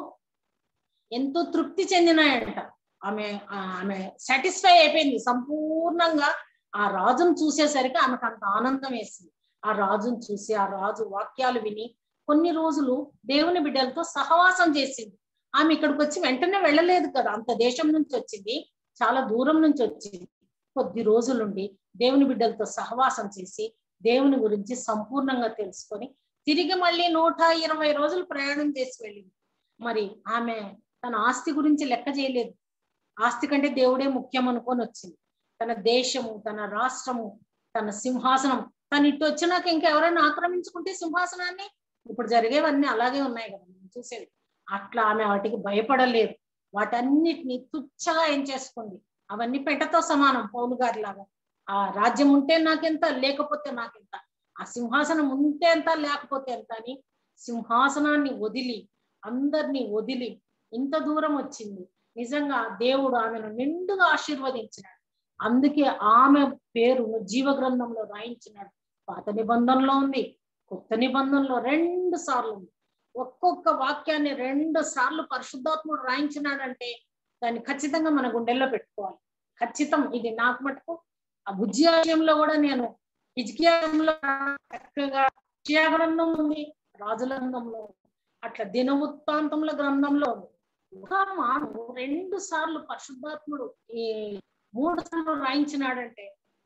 ఎంతో తృప్తి చెందినాయంట ఆమె ఆమె సాటిస్ఫై అయిపోయింది సంపూర్ణంగా ఆ రాజును చూసేసరికి ఆమెకు అంత ఆనందం వేసింది ఆ రాజును చూసి ఆ రాజు వాక్యాలు విని కొన్ని రోజులు దేవుని బిడ్డలతో సహవాసం చేసింది ఆమె ఇక్కడికి వచ్చి వెంటనే వెళ్ళలేదు కదా అంత దేశం నుంచి వచ్చింది చాలా దూరం నుంచి వచ్చింది కొద్ది రోజులుండి దేవుని బిడ్డలతో సహవాసం చేసి దేవుని గురించి సంపూర్ణంగా తెలుసుకొని తిరిగి మళ్ళీ నూట ఇరవై రోజులు ప్రయాణం చేసి వెళ్ళింది మరి ఆమె తన ఆస్తి గురించి లెక్క చేయలేదు ఆస్తి కంటే దేవుడే ముఖ్యం అనుకొని వచ్చింది తన దేశము తన రాష్ట్రము తన సింహాసనం తను ఇటు వచ్చినాక ఇంకెవరైనా ఆక్రమించుకుంటే సింహాసనాన్ని ఇప్పుడు జరిగేవన్నీ అలాగే ఉన్నాయి కదా మనం చూసేది అట్లా ఆమె వాటికి భయపడలేదు వాటన్నిటిని తుచ్చగా ఏం చేసుకుంది అవన్నీ పెట్టతో సమానం పౌలు గారి లాగా ఆ రాజ్యం ఉంటే నాకెంత లేకపోతే నాకెంత ఆ సింహాసనం ఉంటే ఎంత లేకపోతే ఎంత అని సింహాసనాన్ని వదిలి అందరినీ వదిలి ఇంత దూరం వచ్చింది నిజంగా దేవుడు ఆమెను నిండుగా ఆశీర్వదించినాడు అందుకే ఆమె పేరు జీవ గ్రంథంలో రాయించినాడు పాత నిబంధనలో ఉంది కొత్త నిబంధనలో రెండు సార్లు ఉంది ఒక్కొక్క వాక్యాన్ని రెండు సార్లు పరిశుద్ధాత్ముడు రాయించినాడంటే దాన్ని ఖచ్చితంగా మన గుండెల్లో పెట్టుకోవాలి ఖచ్చితం ఇది నాకు మటుకు ఆ బుజ్జి విషయంలో కూడా నేను హిజ్కియాలో చక్కగా హిజ్కియా గ్రంథం ఉంది రాజుల గ్రంథంలో ఉంది. అట్లా దినవృత్తాంతముల గ్రంథంలో ఉంది ఒక మానవు రెండు సార్లు పరిశుద్ధాత్ముడు ఈ మూడు సార్లు రాయించినాడంటే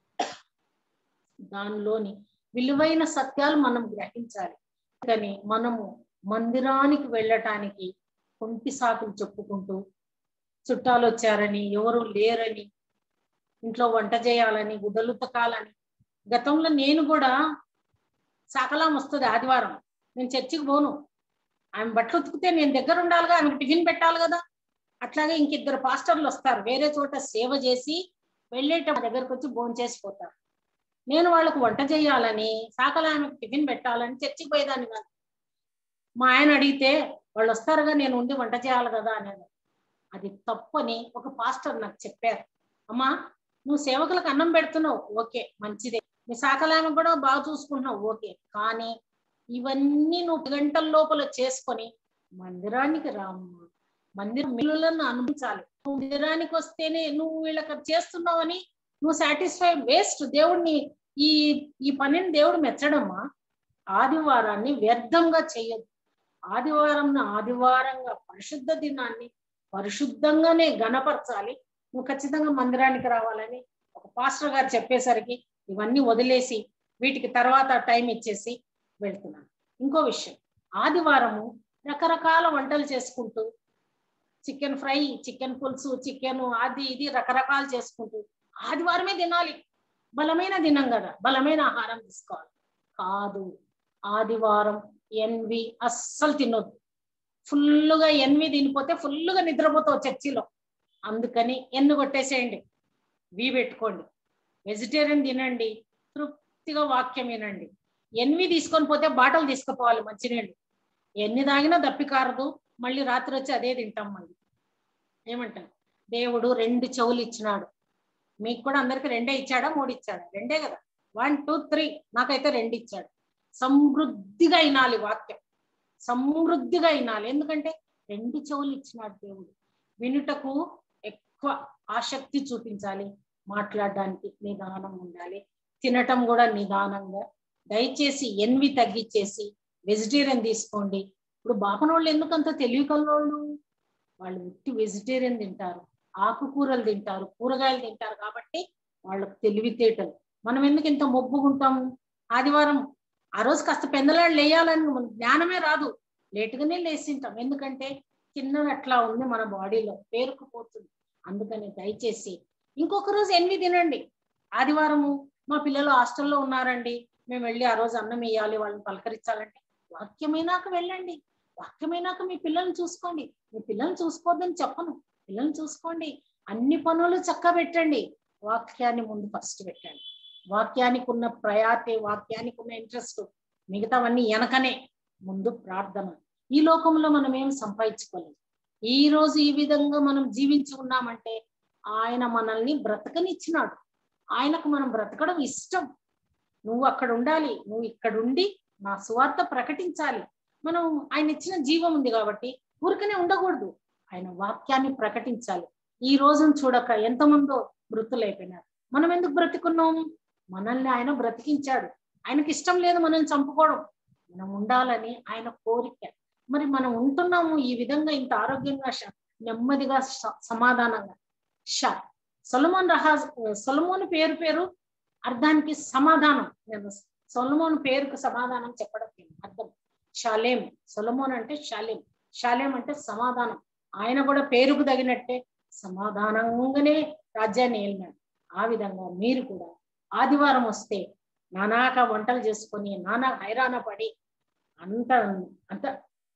దానిలోని విలువైన సత్యాలు మనం గ్రహించాలి కానీ మనము మందిరానికి వెళ్ళటానికి కొంటి సాకులు చెప్పుకుంటూ చుట్టాలు వచ్చారని ఎవరు లేరని ఇంట్లో వంట చేయాలని గుడ్డలు ఉతకాలని గతంలో నేను కూడా సకలం వస్తుంది ఆదివారం నేను చర్చికి పోను ఆమె బట్టలు ఉతికితే నేను దగ్గర ఉండాలిగా ఆమెకు టిఫిన్ పెట్టాలి కదా అట్లాగే ఇంకిద్దరు పాస్టర్లు వస్తారు వేరే చోట సేవ చేసి వెళ్ళేట మా దగ్గరకు వచ్చి భోజనం చేసిపోతారు నేను వాళ్ళకు వంట చేయాలని సాకల ఆమెకు టిఫిన్ పెట్టాలని చర్చికి పోయేదాన్ని కాదు మా ఆయన అడిగితే వాళ్ళు వస్తారుగా నేను ఉండి వంట చేయాలి కదా అనేది అది తప్పని ఒక పాస్టర్ నాకు చెప్పారు అమ్మా నువ్వు సేవకులకు అన్నం పెడుతున్నావు ఓకే మంచిదే నీ సాకలామె కూడా బాగా చూసుకుంటున్నావు ఓకే కానీ ఇవన్నీ నువ్వు గంటల లోపల చేసుకొని మందిరానికి రామ్మా మందిర మిల్లులను అనుభవించాలి నువ్వు మందిరానికి వస్తేనే నువ్వు వీళ్ళకి చేస్తున్నావని నువ్వు సాటిస్ఫై వేస్ట్ దేవుడిని ఈ ఈ పనిని దేవుడు మెచ్చడమ్మా ఆదివారాన్ని వ్యర్థంగా చేయొద్దు ఆదివారం ఆదివారంగా పరిశుద్ధ దినాన్ని పరిశుద్ధంగానే గణపరచాలి నువ్వు ఖచ్చితంగా మందిరానికి రావాలని ఒక పాస్టర్ గారు చెప్పేసరికి ఇవన్నీ వదిలేసి వీటికి తర్వాత టైం ఇచ్చేసి వెళ్తున్నాను ఇంకో విషయం ఆదివారము రకరకాల వంటలు చేసుకుంటూ చికెన్ ఫ్రై చికెన్ పులుసు చికెన్ అది ఇది రకరకాలు చేసుకుంటూ ఆదివారమే తినాలి బలమైన దినం కదా బలమైన ఆహారం తీసుకోవాలి కాదు ఆదివారం ఎన్వి అస్సలు తినొద్దు ఫుల్లుగా ఎన్వి తినిపోతే ఫుల్లుగా నిద్రపోతావు చర్చిలో అందుకని ఎన్ను కొట్టేసేయండి వీ పెట్టుకోండి వెజిటేరియన్ తినండి తృప్తిగా వాక్యం వినండి ఎన్వి తీసుకొని పోతే బాటలు తీసుకుపోవాలి మంచినీళ్ళు ఎన్ని తాగినా దప్పికారదు మళ్ళీ రాత్రి వచ్చి అదే తింటాం మళ్ళీ ఏమంటాం దేవుడు రెండు చెవులు ఇచ్చినాడు మీకు కూడా అందరికి రెండే ఇచ్చాడా మూడు ఇచ్చాడా రెండే కదా వన్ టూ త్రీ నాకైతే రెండు ఇచ్చాడు సమృద్ధిగా వినాలి వాక్యం సమృద్ధిగా వినాలి ఎందుకంటే రెండు చెవులు ఇచ్చినాడు దేవుడు వినుటకు ఎక్కువ ఆసక్తి చూపించాలి మాట్లాడడానికి నిదానం ఉండాలి తినటం కూడా నిదానంగా దయచేసి ఎన్వి తగ్గించేసి వెజిటేరియన్ తీసుకోండి ఇప్పుడు బాపనోళ్ళు ఎందుకంత తెలివి కల్లోళ్ళు వాళ్ళు ఉట్టి వెజిటేరియన్ తింటారు ఆకుకూరలు తింటారు కూరగాయలు తింటారు కాబట్టి వాళ్ళకు తెలివితేటలు మనం ఎందుకు ఇంత మొబ్బుకుంటాము ఆదివారం ఆ రోజు కాస్త పెందలాడు లేయాలని మన జ్ఞానమే రాదు లేటుగానే లేచింటాం ఎందుకంటే చిన్నది అట్లా ఉంది మన బాడీలో పేరుకుపోతుంది అందుకని దయచేసి ఇంకొక రోజు ఎనిమిది తినండి ఆదివారము మా పిల్లలు హాస్టల్లో ఉన్నారండి మేము వెళ్ళి ఆ రోజు అన్నం ఇవ్వాలి వాళ్ళని పలకరించాలంటే వాక్యమైనాక వెళ్ళండి వాక్యమైనాక మీ పిల్లల్ని చూసుకోండి మీ పిల్లల్ని చూసుకోవద్దని చెప్పను పిల్లల్ని చూసుకోండి అన్ని పనులు చక్క పెట్టండి వాక్యాన్ని ముందు ఫస్ట్ పెట్టండి వాక్యానికి ఉన్న ప్రయాతి వాక్యానికి ఉన్న ఇంట్రెస్ట్ మిగతావన్నీ వెనకనే ముందు ప్రార్థన ఈ లోకంలో మనం ఏం సంపాదించుకోలేదు ఈ రోజు ఈ విధంగా మనం జీవించి ఉన్నామంటే ఆయన మనల్ని బ్రతకనిచ్చినాడు ఆయనకు మనం బ్రతకడం ఇష్టం నువ్వు అక్కడ ఉండాలి నువ్వు ఇక్కడ ఉండి నా సువార్త ప్రకటించాలి మనం ఆయన ఇచ్చిన జీవం ఉంది కాబట్టి ఊరికనే ఉండకూడదు ఆయన వాక్యాన్ని ప్రకటించాలి ఈ రోజును చూడక ఎంతమందో మృతులైపోయినారు మనం ఎందుకు బ్రతికున్నాం మనల్ని ఆయన బ్రతికించాడు ఆయనకి ఇష్టం లేదు మనల్ని చంపుకోవడం మనం ఉండాలని ఆయన కోరిక మరి మనం ఉంటున్నాము ఈ విధంగా ఇంత ఆరోగ్యంగా శ- నెమ్మదిగా స- సమాధానంగా ష సొలమోన్ రహా సొలమోన్ పేరు పేరు అర్థానికి సమాధానం నేను సొలమోన్ పేరుకు సమాధానం చెప్పడం లేదు. అర్థం షాలేం సొలమోన్ అంటే షాలేం షాలేం అంటే సమాధానం ఆయన కూడా పేరుకు తగినట్టే సమాధానంగానే రాజ్యాన్ని ఏలినాడు ఆ విధంగా మీరు కూడా ఆదివారం వస్తే నానాక వంటలు చేసుకొని నానా హైరాణ పడి అంత అంత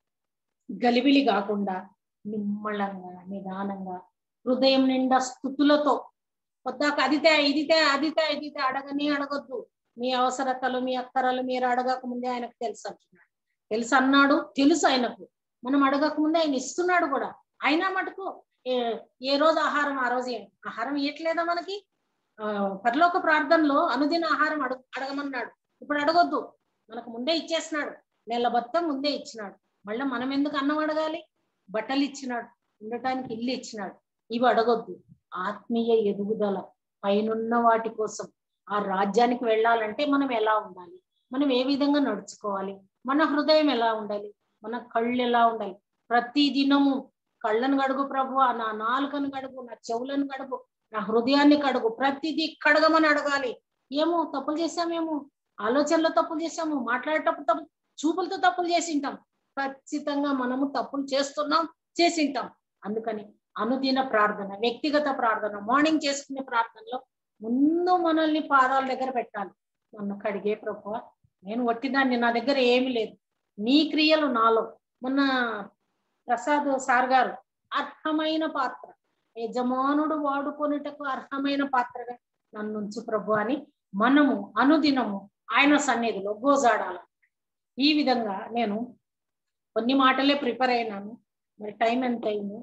గలిబిలి కాకుండా నిమ్మళంగా నిదానంగా హృదయం నిండా స్థుతులతో పొద్దాక అదితే ఇదితే అదితే ఇదితే అడగని అడగొద్దు మీ అవసరతలు మీ అక్కరలు మీరు అడగక ముందే ఆయనకు తెలుసు అంటున్నాడు తెలుసు అన్నాడు తెలుసు ఆయనకు మనం అడగక ముందే ఆయన ఇస్తున్నాడు కూడా అయినా మటుకు ఏ ఏ రోజు ఆహారం ఆ రోజు ఏ- ఆహారం ఇవ్వట్లేదా మనకి ఆ పరలోక ప్రార్థనలో అనుదిన ఆహారం అడుగు అడగమన్నాడు ఇప్పుడు అడగొద్దు మనకు ముందే ఇచ్చేసినాడు నెల బత్తం ముందే ఇచ్చినాడు మళ్ళీ మనం ఎందుకు అన్నం అడగాలి బట్టలు ఇచ్చినాడు ఉండటానికి ఇల్లు ఇచ్చినాడు ఇవి అడగొద్దు ఆత్మీయ ఎదుగుదల పైనున్న వాటి కోసం ఆ రాజ్యానికి వెళ్ళాలంటే మనం ఎలా ఉండాలి మనం ఏ విధంగా నడుచుకోవాలి మన హృదయం ఎలా ఉండాలి మన కళ్ళు ఎలా ఉండాలి ప్రతి దినము కళ్ళను గడుగు ప్రభు నా నాలుకను గడుగు నా చెవులను గడుగు నా హృదయాన్ని కడుగు ప్రతిదీ కడగమని అడగాలి ఏమో తప్పులు చేసామేమో ఆలోచనలో తప్పులు చేసాము మాట్లాడేటప్పుడు తప్పు చూపులతో తప్పులు చేసింటాం ఖచ్చితంగా మనము తప్పులు చేస్తున్నాం చేసింటాం అందుకని అనుదిన ప్రార్థన వ్యక్తిగత ప్రార్థన మార్నింగ్ చేసుకునే ప్రార్థనలో ముందు మనల్ని పాదాల దగ్గర పెట్టాలి నన్ను కడిగే ప్రభు నేను వట్టిదాన్ని నా దగ్గర ఏమీ లేదు నీ క్రియలు నాలో మొన్న ప్రసాద్ సార్ గారు అర్హమైన పాత్ర యజమానుడు వాడుకొనుటకు అర్హమైన పాత్రగా నన్ను ఉంచు ప్రభు అని మనము అనుదినము ఆయన సన్నిధిలో గోజాడాలి ఈ విధంగా నేను కొన్ని మాటలే ప్రిపేర్ అయినాను మరి టైం ఎంత అయింది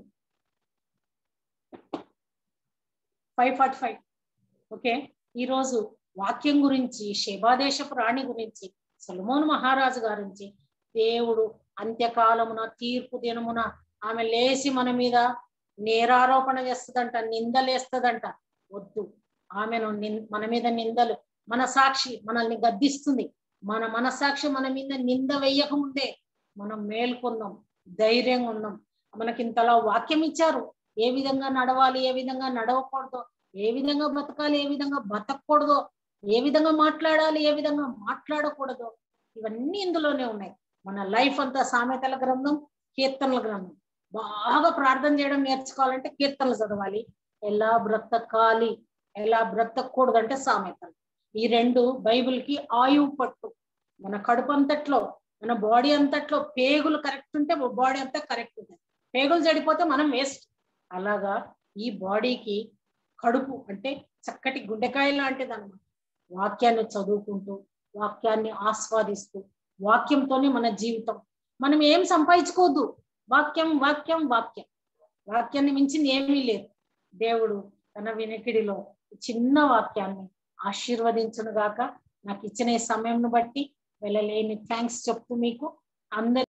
ఫైవ్ ఫార్టీ ఫైవ్ ఓకే ఈరోజు వాక్యం గురించి శివాదేశపు రాణి గురించి సొలమోను మహారాజు గురించి దేవుడు అంత్యకాలమున తీర్పు దినమున ఆమె లేచి మన మీద నేరారోపణ చేస్తుందంట నిందలేస్తుందంట వద్దు ఆమెను నిన్ మన మీద నిందలు మన సాక్షి మనల్ని గద్దిస్తుంది మన మనసాక్షి మన మీద నింద వెయ్యక ముందే మనం మేల్కొందాం ధైర్యంగా ఉన్నాం మనకి ఇంతలా వాక్యం ఇచ్చారు ఏ విధంగా నడవాలి ఏ విధంగా నడవకూడదో ఏ విధంగా బతకాలి ఏ విధంగా బతకూడదో ఏ విధంగా మాట్లాడాలి ఏ విధంగా మాట్లాడకూడదో ఇవన్నీ ఇందులోనే ఉన్నాయి మన లైఫ్ అంతా సామెతల గ్రంథం కీర్తనల గ్రంథం బాగా ప్రార్థన చేయడం నేర్చుకోవాలంటే కీర్తనలు చదవాలి ఎలా బ్రతకాలి ఎలా బ్రతకూడదు అంటే సామెతలు ఈ రెండు బైబిల్ కి ఆయువు పట్టు మన కడుపు అంతట్లో మన బాడీ అంతట్లో పేగులు కరెక్ట్ ఉంటే బాడీ అంతా కరెక్ట్ ఉంటుంది పేగులు చెడిపోతే మనం వేస్ట్ అలాగా ఈ బాడీకి కడుపు అంటే చక్కటి గుండెకాయ లాంటిది అనమాట వాక్యాన్ని చదువుకుంటూ వాక్యాన్ని ఆస్వాదిస్తూ వాక్యంతోనే మన జీవితం మనం ఏం సంపాదించుకోవద్దు వాక్యం వాక్యం వాక్యం వాక్యాన్ని మించింది ఏమీ లేదు దేవుడు తన వినికిడిలో చిన్న వాక్యాన్ని ఆశీర్వదించును గాక నాకు ఇచ్చిన ఈ సమయంను బట్టి వెళ్ళలేని థ్యాంక్స్ చెప్తూ మీకు అందరి